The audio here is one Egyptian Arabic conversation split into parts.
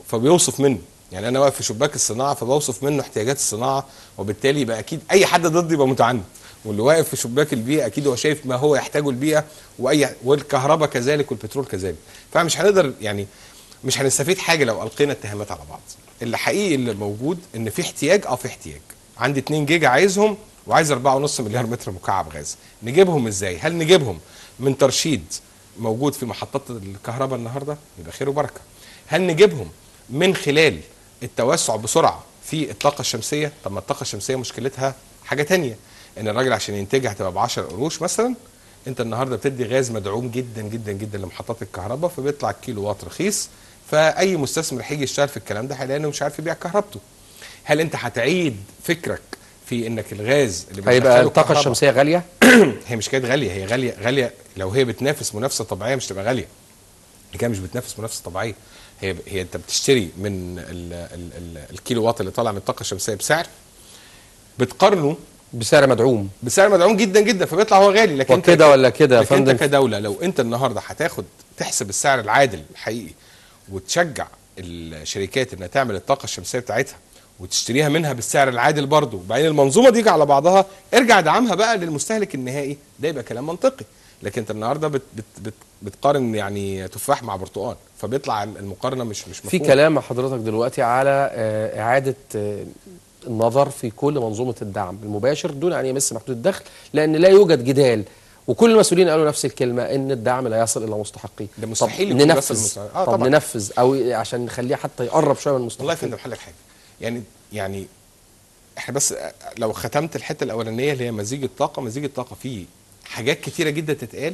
فبيوصف منه يعني انا واقف في شباك الصناعه فبوصف منه احتياجات الصناعه وبالتالي يبقى اكيد اي حد ضدي يبقى متعنت واللي واقف في شباك البيئه اكيد هو شايف ما هو يحتاجه البيئه واي والكهرباء كذلك والبترول كذلك فمش هنقدر يعني مش هنستفيد حاجه لو القينا اتهامات على بعض اللي حقيقي اللي موجود ان في احتياج اه في احتياج عندي 2 جيجا عايزهم وعايز 4.5 مليار متر مكعب غاز نجيبهم ازاي هل نجيبهم من ترشيد موجود في محطات الكهرباء النهارده يبقى خير وبركه هل نجيبهم من خلال التوسع بسرعه في الطاقه الشمسيه طب ما الطاقه الشمسيه مشكلتها حاجه تانية ان الراجل عشان ينتجها هتبقى ب 10 قروش مثلا انت النهارده بتدي غاز مدعوم جدا جدا جدا لمحطات الكهرباء فبيطلع الكيلو وات رخيص فاي مستثمر هيجي يشتغل في الكلام ده هيلاقي انه مش عارف يبيع كهربته هل انت هتعيد فكرك في انك الغاز اللي هيبقى بتدخله الطاقه كهرباء- الشمسيه غاليه هي مش كانت غاليه هي غاليه غاليه لو هي بتنافس منافسه طبيعيه مش تبقى غاليه هي كده مش بتنافس منافسه طبيعيه هي هي انت بتشتري من ال ال ال الكيلو وات اللي طالع من الطاقه الشمسيه بسعر بتقارنه بسعر مدعوم بسعر مدعوم جدا جدا فبيطلع هو غالي لكن انت وكده ك- ولا كده يا لكن انت فندم؟ كدوله لو انت النهارده هتاخد تحسب السعر العادل الحقيقي وتشجع الشركات انها تعمل الطاقه الشمسيه بتاعتها وتشتريها منها بالسعر العادل برضه وبعدين المنظومه دي على بعضها ارجع ادعمها بقى للمستهلك النهائي ده يبقى كلام منطقي لكن انت النهارده بت بت بت بتقارن يعني تفاح مع برتقال فبيطلع المقارنه مش مش في مفهومة. كلام مع حضرتك دلوقتي على آه، اعاده آه، النظر في كل منظومه الدعم المباشر دون ان يمس محدود الدخل لان لا يوجد جدال وكل المسؤولين قالوا نفس الكلمه ان الدعم لا يصل الى مستحقيه ده مستحيل طب يكون يصل ننفذ للمستحق. آه طب طبعاً. ننفذ او عشان نخليه حتى يقرب شويه من والله يا المستحقين فندم حل حاجه يعني يعني احنا بس لو ختمت الحته الاولانيه اللي هي مزيج الطاقه مزيج الطاقه فيه حاجات كتيره جدا تتقال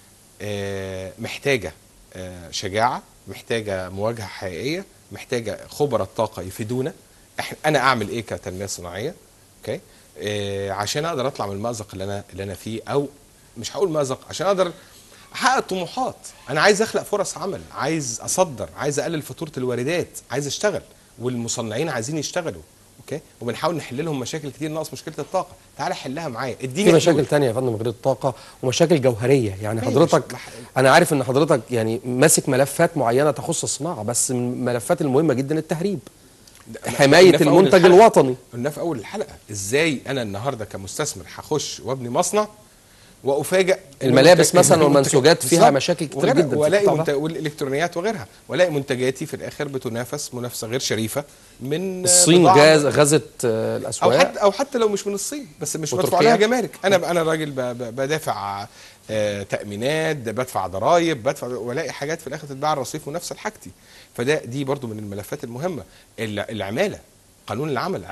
آه، محتاجه آه، شجاعه محتاجه مواجهه حقيقيه محتاجه خبراء الطاقه يفيدونا احنا انا اعمل ايه كتنميه صناعيه اوكي آه، عشان اقدر اطلع من المازق اللي انا اللي انا فيه او مش هقول مازق عشان اقدر احقق طموحات انا عايز اخلق فرص عمل عايز اصدر عايز اقلل فاتوره الواردات عايز اشتغل والمصنعين عايزين يشتغلوا اوكي وبنحاول نحل لهم مشاكل كتير ناقص مشكله الطاقه تعالى حلها معايا اديني في مشاكل حلول. تانية يا فندم غير الطاقة ومشاكل جوهرية يعني ماشي، حضرتك مح- أنا عارف إن حضرتك يعني ماسك ملفات معينة تخص الصناعة بس من الملفات المهمة جدا التهريب حماية قلنا في أول المنتج الحلقة. الوطني قلنا في اول الحلقه ازاي انا النهارده كمستثمر هخش وابني مصنع وافاجئ الملابس إن مثلاً المنتج- والمنسوجات فيها بالظبط. مشاكل كتير وغيرها. جداً في والاقي القطاع منت... ده. والالكترونيات وغيرها والاقي منتجاتي في الاخر بتنافس منافسه غير شريفه من الصين بضاعة- جاز غزت آه، او الأسواق حتى او حتى لو مش من الصين بس مش مدفوع وتركيا؟ عليها جمارك انا انا راجل ب- ب- بدافع آه، تامينات بدفع ضرائب بدفع والاقي حاجات في الاخر تتباع على الرصيف منافسه لحاجتي فده دي برضو من الملفات المهمه الع- العماله قانون العمل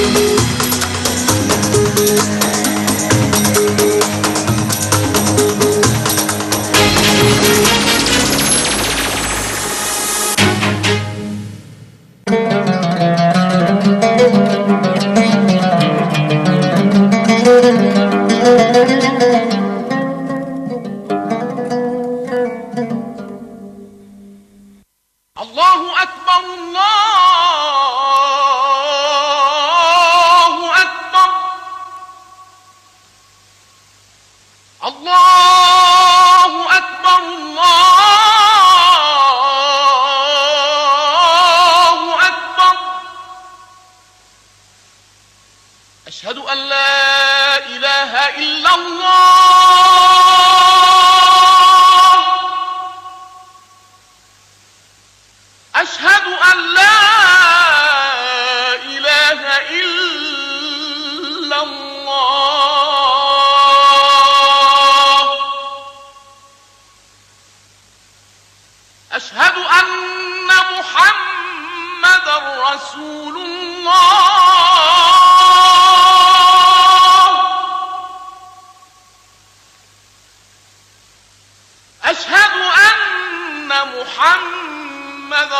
الله أكبر الله أكبر الله أكبر الله أكبر أشهد أن لا إله إلا الله أشهد أن لا إله إلا الله أشهد أن محمد رسول الله أشهد أن محمد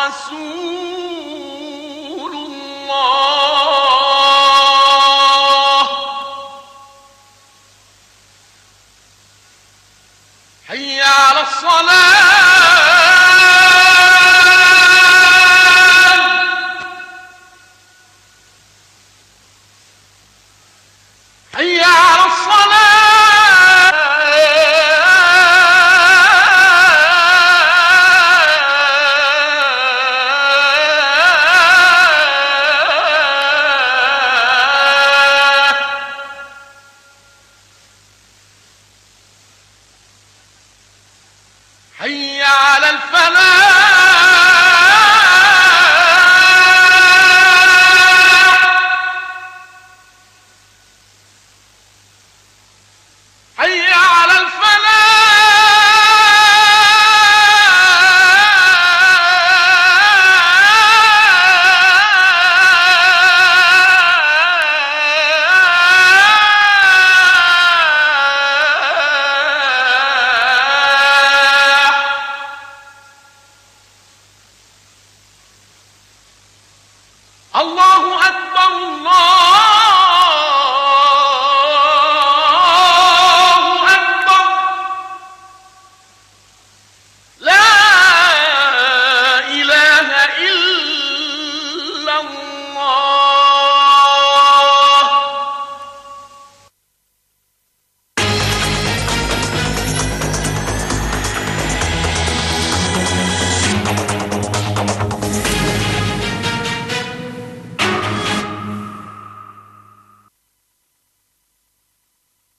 رسول الله حي على الصلاة حي على الصلاة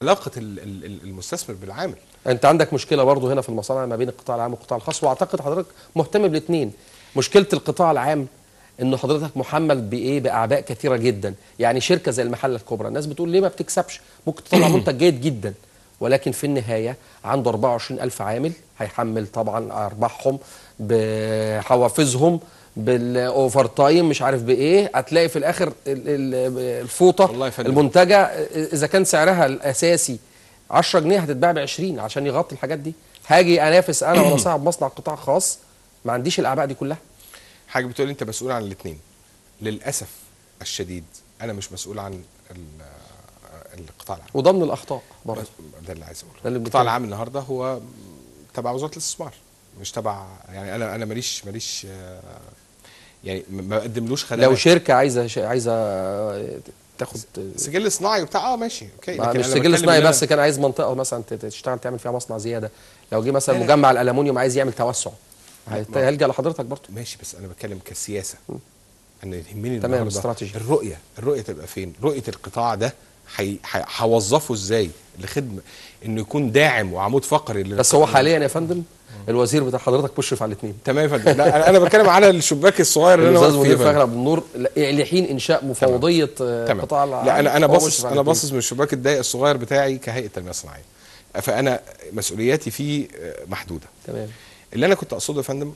علاقه ال- ال- ال- المستثمر بالعامل انت عندك مشكله برضو هنا في المصانع ما بين القطاع العام والقطاع الخاص واعتقد حضرتك مهتم بالاثنين مشكله القطاع العام انه حضرتك محمل بايه باعباء كثيره جدا يعني شركه زي المحله الكبرى الناس بتقول ليه ما بتكسبش ممكن تطلع منتج جيد جدا ولكن في النهايه عنده 24 ألف عامل هيحمل طبعا ارباحهم بحوافزهم بالاوفر تايم مش عارف بايه هتلاقي في الاخر ال- ال- الفوطه والله يا فندم. المنتجه اذا كان سعرها الاساسي 10 جنيه هتتباع ب 20 عشان يغطي الحاجات دي هاجي انافس انا وانا صاحب مصنع قطاع خاص ما عنديش الاعباء دي كلها حاجه بتقول انت مسؤول عن الاثنين للاسف الشديد انا مش مسؤول عن ال- القطاع العام وده من الاخطاء برضه ده اللي عايز ده اقوله اللي القطاع بنتكلم. العام النهارده هو تبع وزاره الاستثمار مش تبع يعني انا انا ماليش ماليش آه، يعني ما ما بقدملوش خدمات لو شركه عايزه ش- عايزه تاخد سجل صناعي وبتاع اه ماشي اوكي مع- لكن مش أنا سجل بتكلم صناعي إن أنا- بس كان عايز منطقه مثلا ت- تشتغل تعمل فيها مصنع زياده لو جه مثلا لا، لا. مجمع الالومنيوم عايز يعمل توسع هيت- هيلجا لحضرتك برضه ماشي بس انا بتكلم كسياسه انا يهمني تمام، النهارده استراتيجي. الرؤيه الرؤيه تبقى فين رؤيه القطاع ده حي- حي- هوظفه ازاي لخدمه انه يكون داعم وعمود فقري بس هو حاليا يا فندم الوزير بتاع حضرتك مشرف على الاثنين تمام يا فندم لا انا- انا بتكلم على الشباك الصغير اللي انا الاستاذ واقف فيه مدير يا فندم. فخر عبد النور ل- لحين انشاء مفوضيه آه، تمام قطاع العام لا انا انا هو باصص مشرف على انا الاتنين. باصص من الشباك الضيق الصغير بتاعي كهيئه تنميه صناعيه فانا مسؤولياتي فيه آه، محدوده تمام اللي انا كنت اقصده يا فندم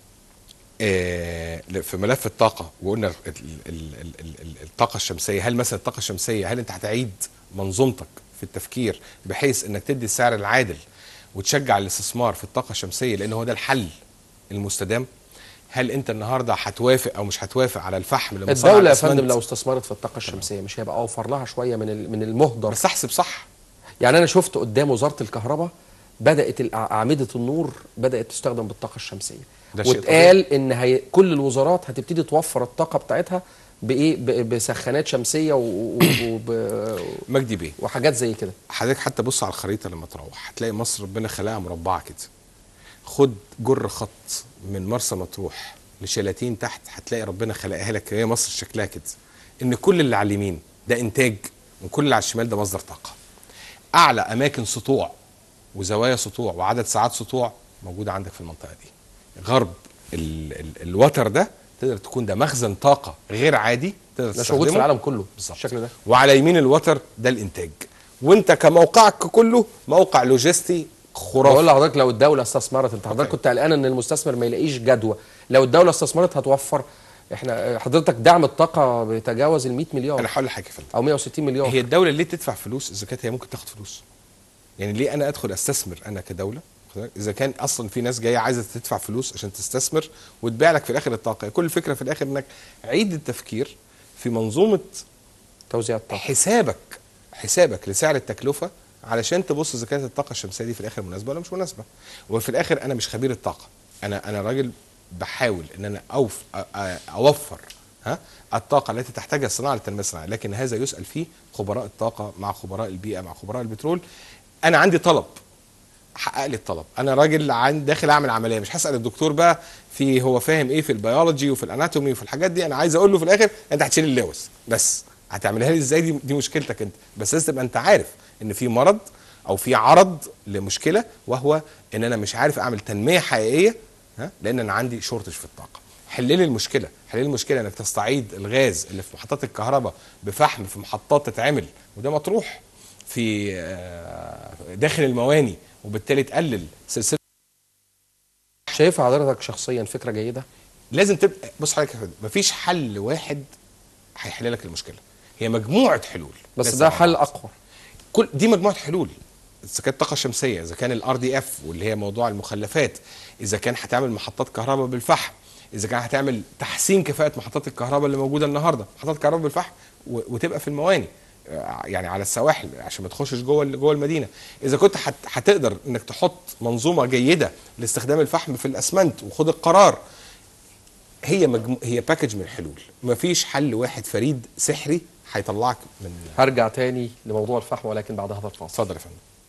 آه، في ملف الطاقه وقلنا ال- ال- ال- ال- ال- ال- الطاقه الشمسيه هل مثلا الطاقه الشمسيه هل انت هتعيد منظومتك في التفكير بحيث انك تدي السعر العادل وتشجع الاستثمار في الطاقه الشمسيه لان هو ده الحل المستدام هل انت النهارده هتوافق او مش هتوافق على الفحم لمصانع الدوله يا الأسمنت؟ فندم لو استثمرت في الطاقه الشمسيه مش هيبقى اوفر لها شويه من ال- من المهدر بس احسب صح يعني انا شفت قدام وزاره الكهرباء بدات الأع- اعمده النور بدات تستخدم بالطاقه الشمسيه ده شيء واتقال ان هي كل الوزارات هتبتدي توفر الطاقه بتاعتها بايه ب- بسخانات شمسيه و- و- وب- مجدي بيه وحاجات زي كده حضرتك حتى بص على الخريطه لما تروح هتلاقي مصر ربنا خلقها مربعه كده خد جر خط من مرسى مطروح لشلاتين تحت هتلاقي ربنا خلقها لك هي مصر شكلها كده ان كل اللي على اليمين ده انتاج وكل اللي على الشمال ده مصدر طاقه اعلى اماكن سطوع وزوايا سطوع وعدد ساعات سطوع موجوده عندك في المنطقه دي غرب ال ال الوتر ده تقدر تكون ده مخزن طاقه غير عادي تقدر مش موجود في تستخدمه. العالم كله بالظبط. بالشكل ده وعلى يمين الوتر ده الانتاج وانت كموقعك كله موقع لوجستي بقول خرافي لحضرتك لو الدوله استثمرت انت حضرتك أوكي. كنت قلقان ان المستثمر ما يلاقيش جدوى لو الدوله استثمرت هتوفر احنا حضرتك دعم الطاقه بيتجاوز ال 100 مليار انا هقول لحاجه يا فندم او 160 مليار هي الدوله ليه تدفع فلوس اذا كانت هي ممكن تاخد فلوس يعني ليه انا ادخل استثمر انا كدوله خد بالك؟ اذا كان اصلا في ناس جايه عايزه تدفع فلوس عشان تستثمر وتبيع لك في الاخر الطاقه كل الفكره في الاخر انك عيد التفكير في منظومه توزيع الطاقه حسابك حسابك لسعر التكلفه علشان تبص اذا كانت الطاقه الشمسيه دي في الاخر مناسبه ولا مش مناسبه وفي الاخر انا مش خبير الطاقه انا انا راجل بحاول ان انا أوف أ- أ- اوفر ها الطاقه التي تحتاجها الصناعه للتنميه الصناعيه لكن هذا يسال فيه خبراء الطاقه مع خبراء البيئه مع خبراء البترول انا عندي طلب حقق لي الطلب انا راجل عن داخل اعمل عمليه مش هسال الدكتور بقى في هو فاهم ايه في البيولوجي وفي الاناتومي وفي الحاجات دي انا عايز اقول له في الاخر انت هتشيل اللوز بس هتعملها لي ازاي دي, دي مشكلتك انت بس لازم تبقى انت عارف ان في مرض او في عرض لمشكله وهو ان انا مش عارف اعمل تنميه حقيقيه ها لان انا عندي شورتج في الطاقه حل لي المشكله حل لي المشكله انك تستعيد الغاز اللي في محطات الكهرباء بفحم في محطات تتعمل وده مطروح في آه، داخل المواني وبالتالي تقلل سلسله شايفها حضرتك شخصيا فكره جيده لازم تبقى بص حضرتك يا فندم مفيش حل واحد هيحل لك المشكله هي مجموعه حلول بس لازم ده مع حل بعض. اقوى كل دي مجموعه حلول اذا كانت الطاقه الشمسيه اذا كان الار دي اف واللي هي موضوع المخلفات اذا كان هتعمل محطات كهرباء بالفحم اذا كان هتعمل تحسين كفاءه محطات الكهرباء اللي موجوده النهارده محطات كهرباء بالفحم و- وتبقى في المواني آه، يعني على السواحل عشان ما تخشش جوه ال- جوه المدينه اذا كنت هت- هتقدر انك تحط منظومه جيده لاستخدام الفحم في الاسمنت وخد القرار هي مجمو... هي باكج من الحلول مفيش حل واحد فريد سحري هيطلعك من هرجع تاني لموضوع الفحم ولكن بعد هذا الفاصل اتفضل يا فندم